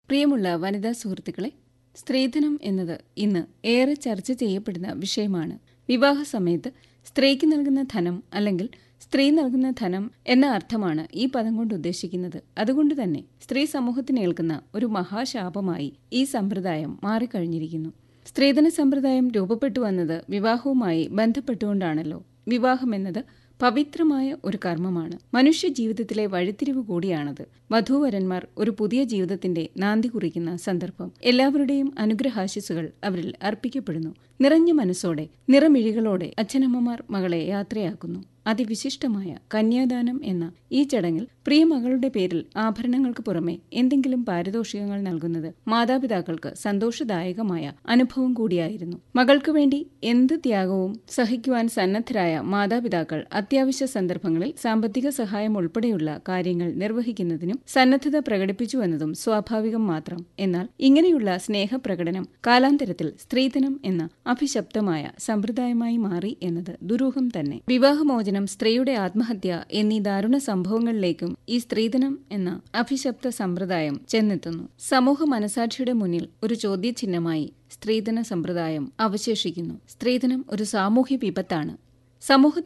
പ്രിയമുള്ള വനിതാ സുഹൃത്തുക്കളെ സ്ത്രീധനം എന്നത് ഇന്ന് ഏറെ ചർച്ച ചെയ്യപ്പെടുന്ന വിഷയമാണ് വിവാഹ സമയത്ത് സ്ത്രീക്ക് നൽകുന്ന ധനം അല്ലെങ്കിൽ സ്ത്രീ നൽകുന്ന ധനം എന്ന അർത്ഥമാണ് ഈ പദം കൊണ്ട് ഉദ്ദേശിക്കുന്നത് അതുകൊണ്ട് തന്നെ സ്ത്രീ സമൂഹത്തിന് ഏൽക്കുന്ന ഒരു മഹാശാപമായി ഈ സമ്പ്രദായം മാറിക്കഴിഞ്ഞിരിക്കുന്നു സ്ത്രീധന സമ്പ്രദായം രൂപപ്പെട്ടു വന്നത് വിവാഹവുമായി ബന്ധപ്പെട്ടുകൊണ്ടാണല്ലോ വിവാഹം എന്നത് പവിത്രമായ ഒരു കർമ്മമാണ് മനുഷ്യ ജീവിതത്തിലെ വഴിത്തിരിവ് കൂടിയാണത് വധൂവരന്മാർ ഒരു പുതിയ ജീവിതത്തിന്റെ നാന്തി കുറിക്കുന്ന സന്ദർഭം എല്ലാവരുടെയും അനുഗ്രഹാശിസുകൾ അവരിൽ അർപ്പിക്കപ്പെടുന്നു നിറഞ്ഞ മനസ്സോടെ നിറമിഴികളോടെ അച്ഛനമ്മമാർ മകളെ യാത്രയാക്കുന്നു അതിവിശിഷ്ടമായ കന്യാദാനം എന്ന ഈ ചടങ്ങിൽ പ്രിയ മകളുടെ പേരിൽ ആഭരണങ്ങൾക്ക് പുറമെ എന്തെങ്കിലും പാരിതോഷികങ്ങൾ നൽകുന്നത് മാതാപിതാക്കൾക്ക് സന്തോഷദായകമായ അനുഭവം കൂടിയായിരുന്നു മകൾക്ക് വേണ്ടി എന്ത് ത്യാഗവും സഹിക്കുവാൻ സന്നദ്ധരായ മാതാപിതാക്കൾ അത്യാവശ്യ സന്ദർഭങ്ങളിൽ സാമ്പത്തിക സഹായം ഉൾപ്പെടെയുള്ള കാര്യങ്ങൾ നിർവഹിക്കുന്നതിനും സന്നദ്ധത പ്രകടിപ്പിച്ചുവെന്നതും സ്വാഭാവികം മാത്രം എന്നാൽ ഇങ്ങനെയുള്ള സ്നേഹപ്രകടനം കാലാന്തരത്തിൽ സ്ത്രീധനം എന്ന അഭിശപ്തമായ സമ്പ്രദായമായി മാറി എന്നത് ദുരൂഹം തന്നെ വിവാഹമോചനം സ്ത്രീയുടെ ആത്മഹത്യ എന്നീ ദാരുണ സംഭവങ്ങളിലേക്കും ഈ സ്ത്രീധനം എന്ന അഭിശപ്ത സമ്പ്രദായം ചെന്നെത്തുന്നു സമൂഹ മനസാക്ഷിയുടെ മുന്നിൽ ഒരു ചോദ്യചിഹ്നമായി സ്ത്രീധന സമ്പ്രദായം അവശേഷിക്കുന്നു സ്ത്രീധനം ഒരു സാമൂഹ്യ വിപത്താണ് സമൂഹ